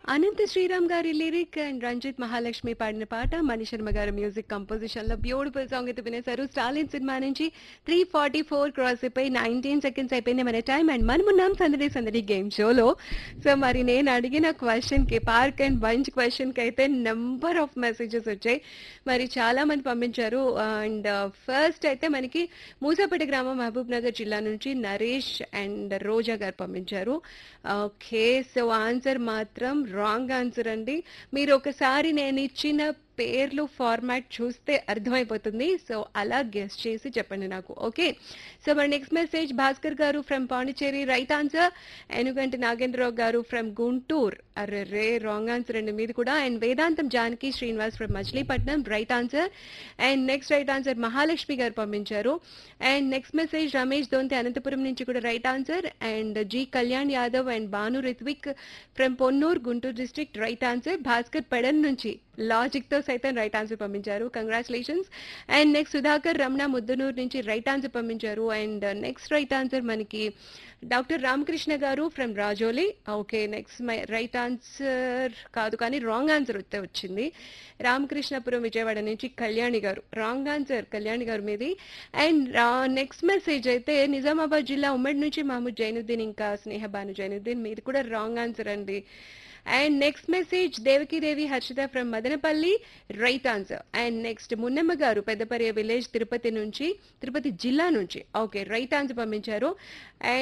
అనంత శ్రీరామ్ గారి lyric and Ranjith Mahalakshmi పాడిన పాట మణిశర్మ గారి మ్యూజిక్ కంపోజిషన్ లో బ్యూటిఫుల్ సాంగ్ అయితే వినేశారు స్టాలిన్ సినిమా నుంచి త్రీ ఫార్టీ ఫోర్ క్రాస్ అయిపోయి నైన్టీన్ సెకండ్స్ అయిపోయింది మన టైం అండ్ మనం ఉన్నాం సందడి సందడి గేమ్ షోలో సో మరి నేను అడిగిన క్వశ్చన్ కి పార్క్ అండ్ బంచ్ క్వశ్చన్ కి అయితే నెంబర్ ఆఫ్ మెసేజెస్ వచ్చాయి మరి చాలా మంది పంపించారు అండ్ ఫస్ట్ అయితే మనకి మూసాపేట గ్రామం మహబూబ్ నగర్ జిల్లా నుంచి నరేష్ అండ్ రోజా గారు పంపించారు ఓకే సో ఆన్సర్ మాత్రం రాంగ్ ఆన్సర్ అండి మీరు ఒకసారి నేను ఇచ్చిన పేర్లు ఫార్మాట్ చూస్తే అర్థమైపోతుంది సో అలా గెస్ట్ చేసి చెప్పండి నాకు ఓకే సో మరి నెక్స్ట్ మెసేజ్ భాస్కర్ గారు from Pondicherry right answer Enuganti Nagendrarao గారు ఫ్రమ్ గుంటూరు అరే రే రాంగ్ ఆన్సర్ అండి మీది కూడా and Vedantam Janaki Srinivas from Machilipatnam right answer and next right answer Mahalakshmi గారు పంపించారు and next message Ramesh Donthi Anantapuram నుంచి కూడా right answer and G Kalyan Yadav and Bhanu Ritvik from Ponnur Guntur district right answer Bhaskar Pedana నుంచి లాజిక్ తో సైతం రైట్ ఆన్సర్ పంపించారు congratulations and next Sudhakar Ramana Muddanur నుంచి రైట్ ఆన్సర్ పంపించారు అండ్ నెక్స్ట్ రైట్ ఆన్సర్ మనకి డాక్టర్ రామకృష్ణ గారు from Rajoli okay next my right answer కాదు కానీ రాంగ్ ఆన్సర్ వస్తే వచ్చింది రామకృష్ణపురం విజయవాడ నుంచి కళ్యాణి గారు రాంగ్ ఆన్సర్ కళ్యాణి గారు మీది అండ్ నెక్స్ట్ మెసేజ్ అయితే నిజామాబాద్ జిల్లా ఉమ్మడి నుంచి మహమూద్ జైనుద్దీన్ ఇంకా స్నేహబాను జైనుద్దీన్ మీది కూడా రాంగ్ ఆన్సర్ అండి and next message Devakidevi Harshita from Madanapalle right answer and next Munnamma గారు పెద్దపర్య విలేజ్ తిరుపతి నుంచి తిరుపతి జిల్లా నుంచి ఓకే రైట్ ఆన్సర్ పంపించారు అండ్